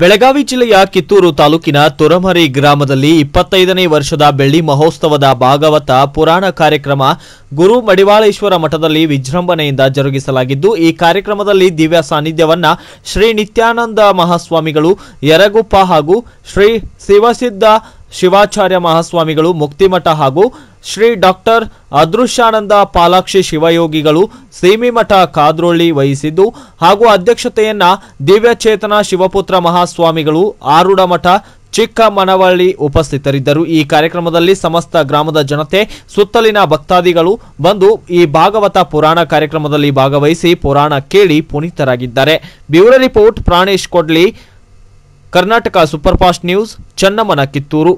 ಬೆಳಗಾವಿ ಜಿಲ್ಲೆಯ ಕಿತ್ತೂರು ತಾಲೂಕಿನ ತುರಮರಿ ಗ್ರಾಮದಲ್ಲಿ ಇಪ್ಪತ್ತೈದನೇ ವರ್ಷದ ಬೆಳ್ಳಿ ಮಹೋತ್ಸವದ ಭಾಗವತ ಪುರಾಣ ಕಾರ್ಯಕ್ರಮ ಗುರು ಮಡಿವಾಳೇಶ್ವರ ಮಠದಲ್ಲಿ ವಿಜೃಂಭಣೆಯಿಂದ ಜರುಗಿಸಲಾಗಿದ್ದು ಈ ಕಾರ್ಯಕ್ರಮದಲ್ಲಿ ದಿವ್ಯ ಸಾನ್ನಿಧ್ಯವನ್ನ ಶ್ರೀ ನಿತ್ಯಾನಂದ ಮಹಾಸ್ವಾಮಿಗಳು ಯರಗುಪ್ಪ ಹಾಗೂ ಶ್ರೀ ಶಿವಸಿದ್ಧ ಶಿವಾಚಾರ್ಯ ಮಹಾಸ್ವಾಮಿಗಳು ಮುಕ್ತಿಮಠ ಹಾಗೂ ಶ್ರೀ ಡಾಕ್ಟರ್ ಅದೃಶ್ಯಾನಂದ ಪಾಲಾಕ್ಷಿ ಶಿವಯೋಗಿಗಳು ಸೀಮಿಮಠ ಕಾದ್ರೋಳಿ ವಹಿಸಿದ್ದು ಹಾಗೂ ಅಧ್ಯಕ್ಷತೆಯನ್ನ ದಿವ್ಯಚೇತನ ಶಿವಪುತ್ರ ಮಹಾಸ್ವಾಮಿಗಳು ಆರುಡ ಮಠ ಚಿಕ್ಕ ಮನವಳ್ಳಿ ಉಪಸ್ಥಿತರಿದ್ದರು ಈ ಕಾರ್ಯಕ್ರಮದಲ್ಲಿ ಸಮಸ್ತ ಗ್ರಾಮದ ಜನತೆ ಸುತ್ತಲಿನ ಭಕ್ತಾದಿಗಳು ಬಂದು ಈ ಭಾಗವತ ಪುರಾಣ ಕಾರ್ಯಕ್ರಮದಲ್ಲಿ ಭಾಗವಹಿಸಿ ಪುರಾಣ ಕೇಳಿ ಪುನೀತರಾಗಿದ್ದಾರೆ bureau report Pranesh Kodli Karnataka superfast news ಚನ್ನಮ್ಮನ ಕಿತ್ತೂರು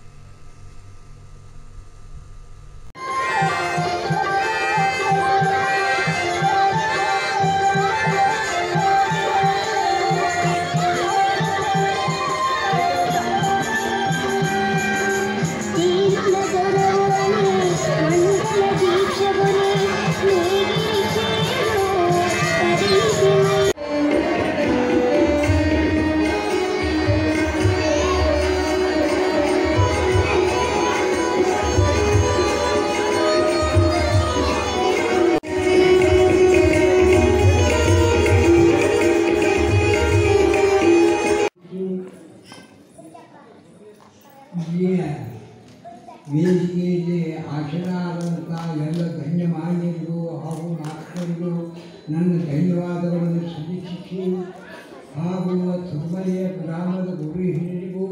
ಇಲ್ಲಿಯ ವೇದಿಕೆಯಲ್ಲಿ ಆಶೀರ್ವಾದಂಥ ಎಲ್ಲ ಗಣ್ಯಮಾನ್ಯರಿಗೂ ಹಾಗೂ ನಾಯಕರಿಗೂ ನನ್ನ ಧನ್ಯವಾದಗಳನ್ನು ಸಲ್ಲಿಸಿ ಹಾಗೂ ತುರ್ಮರಿಯ ಗ್ರಾಮದ ಗುರು ಹಿರಿಯರಿಗೂ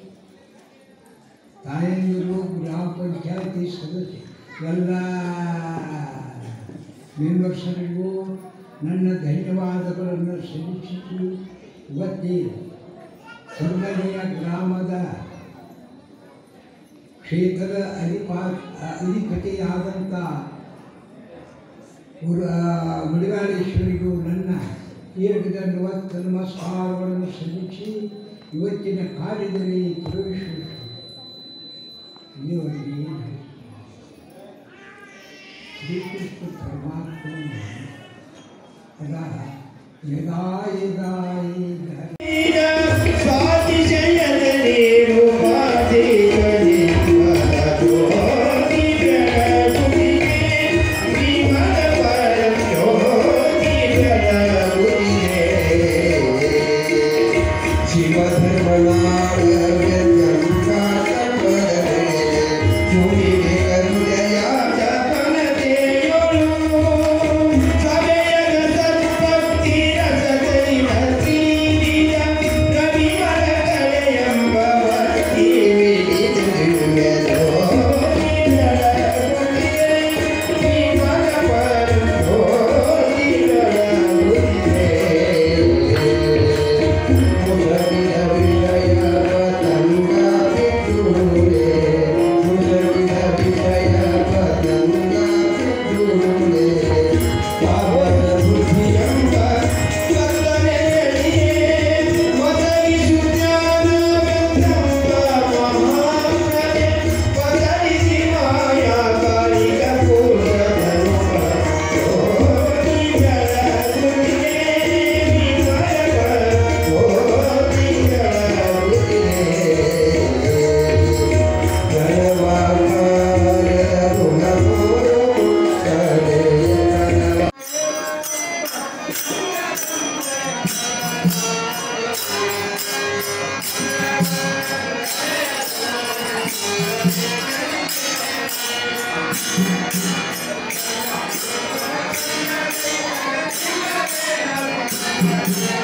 ತಾಯಂದಿರು ಗ್ರಾಮ ಪಂಚಾಯತಿ ಸದಸ್ಯ ಎಲ್ಲ ಮೆಂಬರ್ಸರಿಗೂ ನನ್ನ ಧನ್ಯವಾದಗಳನ್ನು ಸಲ್ಲಿಸಿ ಇವತ್ತೇ ತುರ್ಮರಿಯ ಗ್ರಾಮದ ಕ್ಷೇತ್ರದ ಅಧಿಪಾ ಅಧಿಪತಿಯಾದಂಥ ಗುರು ಮುಡಿಗಾಳೇಶ್ವರಿಗೂ ನನ್ನ ದೀರ್ಘದ ನವತ್ತ ನಮಸ್ಕಾರಗಳನ್ನು ಸಲ್ಲಿಸಿ ಇವತ್ತಿನ ಕಾರ್ಯದಲ್ಲಿ ಪ್ರವೇಶಿಸಿ ದೇವರಿಗೆ ಶ್ರೀಕೃಷ್ಣ ಪರಮಾತ್ಮನ ಯದಾ ಯದಾ ಯದಾ ಯದಾ Thank